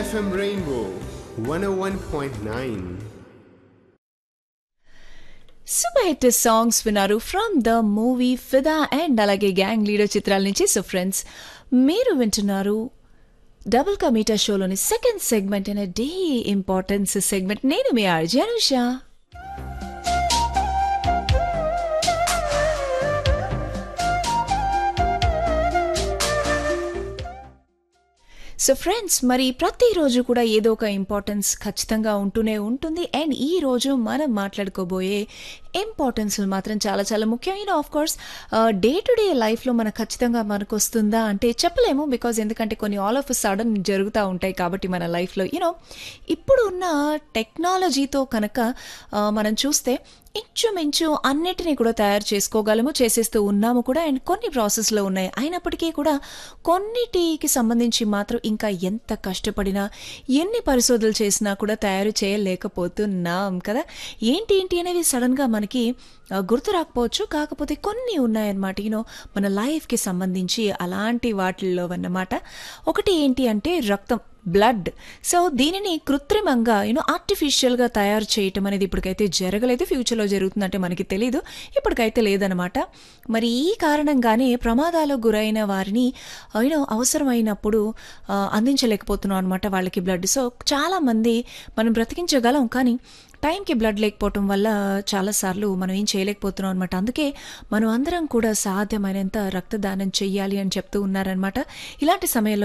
FM Rainbow 101.9. Super hit songs విన్నారు from the movie Fidaa and అలాగే gang leader చిత్రాల నుంచి సో ఫ్రెండ్స్ మీరు వింటున్నారు డబుల్ కమీటా షోలోని సెకండ్ సెగ్మెంట్ అనే డే ఇంపార్టెన్స్ సెగ్మెంట్ నేను మీ ఆర్జే అనుష సో ఫ్రెండ్స్ మరి ప్రతిరోజు కూడా ఏదో ఒక ఇంపార్టెన్స్ ఖచ్చితంగా ఉంటూనే ఉంటుంది అండ్ ఈ రోజు మనం మాట్లాడుకోబోయే ఇంపార్టెన్స్ మాత్రం చాలా చాలా ముఖ్యం you know of course day to day లైఫ్లో మనకు ఖచ్చితంగా మనకు వస్తుందా అంటే చెప్పలేము బికాజ్ ఎందుకంటే కొన్ని ఆల్ ఆఫ్ సడన్ జరుగుతూ ఉంటాయి కాబట్టి మన లైఫ్లో యూనో ఇప్పుడు ఉన్న టెక్నాలజీతో కనుక ఆ, మనం చూస్తే ఇంచుమించు అన్నిటినీ కూడా తయారు చేసుకోగలము చేసేస్తూ ఉన్నాము కూడా అండ్ కొన్ని ప్రాసెస్లో ఉన్నాయి అయినప్పటికీ కూడా కొన్నిటికి సంబంధించి మాత్రం ఇంకా ఎంత కష్టపడినా ఎన్ని పరిశోధనలు చేసినా కూడా తయారు చేయలేకపోతున్నాం కదా ఏంటి ఏంటి అనేవి సడన్గా మనకి ఆ, గుర్తు రాకపోవచ్చు కాకపోతే కొన్ని ఉన్నాయన్నమాట యూనో మన లైఫ్కి సంబంధించి అలాంటి వాటిల్లో అన్నమాట ఒకటి ఏంటి అంటే రక్తం బ్లడ్ సో దీనిని కృత్రిమంగా యూనో ఆర్టిఫిషియల్గా తయారు చేయటం అనేది ఇప్పటికైతే జరగలేదు ఫ్యూచర్లో జరుగుతుందంటే మనకి తెలియదు ఇప్పటికైతే లేదనమాట మరి ఈ కారణంగానే ప్రమాదాలకు గురైన వారిని యూనో అవసరమైనప్పుడు ఆ, అందించలేకపోతున్నాం అనమాట వాళ్ళకి బ్లడ్ సో చాలామంది మనం బ్రతికించగలం కానీ టైంకి బ్లడ్ లేకపోవటం వల్ల చాలాసార్లు మనం ఏం చేయలేకపోతున్నాం అనమాట అందుకే మనం అందరం కూడా సాధ్యమైనంత రక్తదానం చెయ్యాలి అని చెప్తూ ఉన్నారనమాట ఇలాంటి సమయంలో